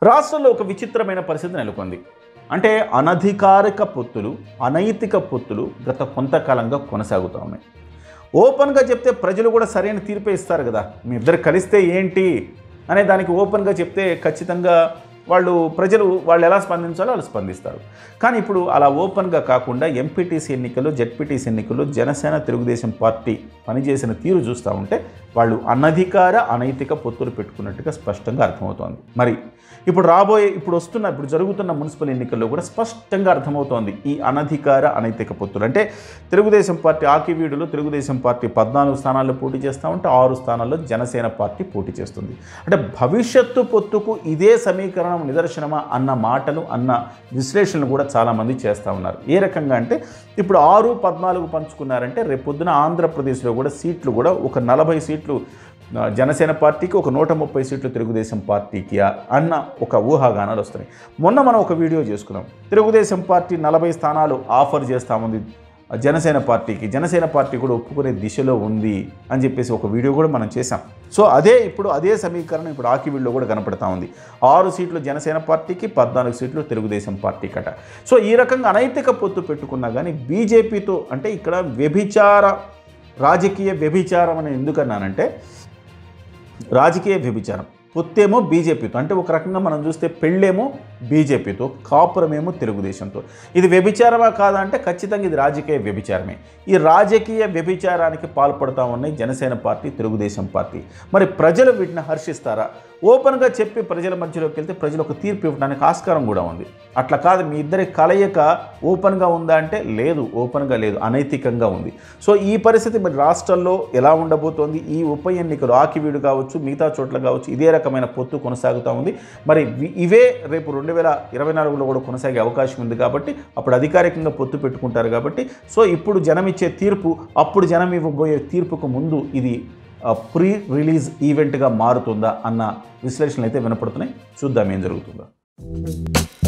రాష్ట్రంలో ఒక విచిత్రమైన పరిస్థితి నెలకొంది అంటే అనధికారిక పొత్తులు అనైతిక పొత్తులు గత కొంతకాలంగా కొనసాగుతూ ఉన్నాయి ఓపెన్గా చెప్తే ప్రజలు కూడా సరైన తీర్పే ఇస్తారు కదా మీ ఇద్దరు కలిస్తే ఏంటి అనే దానికి ఓపెన్గా చెప్తే ఖచ్చితంగా వాళ్ళు ప్రజలు వాళ్ళు ఎలా స్పందించాలో వాళ్ళు స్పందిస్తారు కానీ ఇప్పుడు అలా ఓపెన్గా కాకుండా ఎంపీటీసీ ఎన్నికలు జెడ్పీటీసీ ఎన్నికలు జనసేన తెలుగుదేశం పార్టీ పనిచేసిన తీరు చూస్తూ ఉంటే వాళ్ళు అనధికార అనైతిక పొత్తులు పెట్టుకున్నట్టుగా స్పష్టంగా అర్థమవుతోంది మరి ఇప్పుడు రాబోయే ఇప్పుడు వస్తున్న ఇప్పుడు జరుగుతున్న మున్సిపల్ ఎన్నికల్లో కూడా స్పష్టంగా అర్థమవుతోంది ఈ అనధికార అనైతిక పొత్తులు అంటే తెలుగుదేశం పార్టీ ఆకివీడులో తెలుగుదేశం పార్టీ పద్నాలుగు స్థానాల్లో పోటీ చేస్తూ ఉంటే ఆరు స్థానాల్లో జనసేన పార్టీ పోటీ చేస్తుంది అంటే భవిష్యత్తు పొత్తుకు ఇదే సమీకరణం నిదర్శనమా అన్న మాటలు అన్న విశ్లేషణలు కూడా చాలామంది చేస్తూ ఉన్నారు ఏ రకంగా అంటే ఇప్పుడు ఆరు పద్నాలుగు పంచుకున్నారంటే రేపొద్దున ఆంధ్రప్రదేశ్లో కూడా సీట్లు కూడా ఒక నలభై సీట్లు ఆ, జనసేన పార్టీకి ఒక నూట ముప్పై సీట్లు తెలుగుదేశం పార్టీకి ఆ- అన్న ఒక ఊహాగానాలు వస్తున్నాయి మొన్న మనం ఒక వీడియో చేసుకున్నాం తెలుగుదేశం పార్టీ నలభై స్థానాలు ఆఫర్ చేస్తాముంది జనసేన పార్టీకి జనసేన పార్టీ కూడా ఒప్పుకునే దిశలో ఉంది అని చెప్పేసి ఒక వీడియో కూడా మనం చేసాం సో అదే ఇప్పుడు అదే సమీకరణం ఇప్పుడు ఆకివీడులో కూడా కనపడతా ఉంది ఆరు సీట్లు జనసేన పార్టీకి పద్నాలుగు సీట్లు తెలుగుదేశం పార్టీకి అట సో ఈ రకంగా అనైతిక పొత్తు పెట్టుకున్నా కానీ బీజేపీతో అంటే ఇక్కడ వ్యభిచార రాజకీయ వ్యభిచారం అని ఎందుకన్నానంటే రాజకీయ వ్యభిచారం పొత్తేమో బీజేపీతో అంటే ఒక రకంగా మనం చూస్తే పెళ్ళేమో బీజేపీతో కాపురమేమో తెలుగుదేశంతో ఇది వ్యభిచారమా కాదా అంటే ఖచ్చితంగా ఇది రాజకీయ వ్యభిచారమే ఈ రాజకీయ వ్యభిచారానికి పాల్పడతా ఉన్నాయి జనసేన పార్టీ తెలుగుదేశం పార్టీ మరి ప్రజలు వీటిని హర్షిస్తారా ఓపెన్గా చెప్పి ప్రజల మధ్యలోకి వెళ్తే ప్రజలు ఒక తీర్పు ఇవ్వడానికి ఆస్కారం కూడా ఉంది అట్లా కాదు మీ ఇద్దరి కలయిక ఓపెన్గా ఉందా అంటే లేదు ఓపెన్గా లేదు అనైతికంగా ఉంది సో ఈ పరిస్థితి మరి రాష్ట్రాల్లో ఎలా ఉండబోతోంది ఈ ఉప ఎన్నికలు ఆకివీడు కావచ్చు మిగతా చోట్ల కావచ్చు ఇదే రకమైన పొత్తు కొనసాగుతూ ఉంది మరి వి- ఇవే రేపు రెండు వేల ఇరవై నాలుగులో కూడా కొనసాగే అవకాశం ఉంది కాబట్టి అప్పుడు అధికారికంగా పొత్తు పెట్టుకుంటారు కాబట్టి సో ఇప్పుడు జనం ఇచ్చే తీర్పు అప్పుడు జనం ఇవ్వబోయే తీర్పుకు ముందు ఇది ప్రీ రిలీజ్ ఈవెంట్గా మారుతుందా అన్న విశ్లేషణలు అయితే వినపడుతున్నాయి చూద్దాం ఏం జరుగుతుందో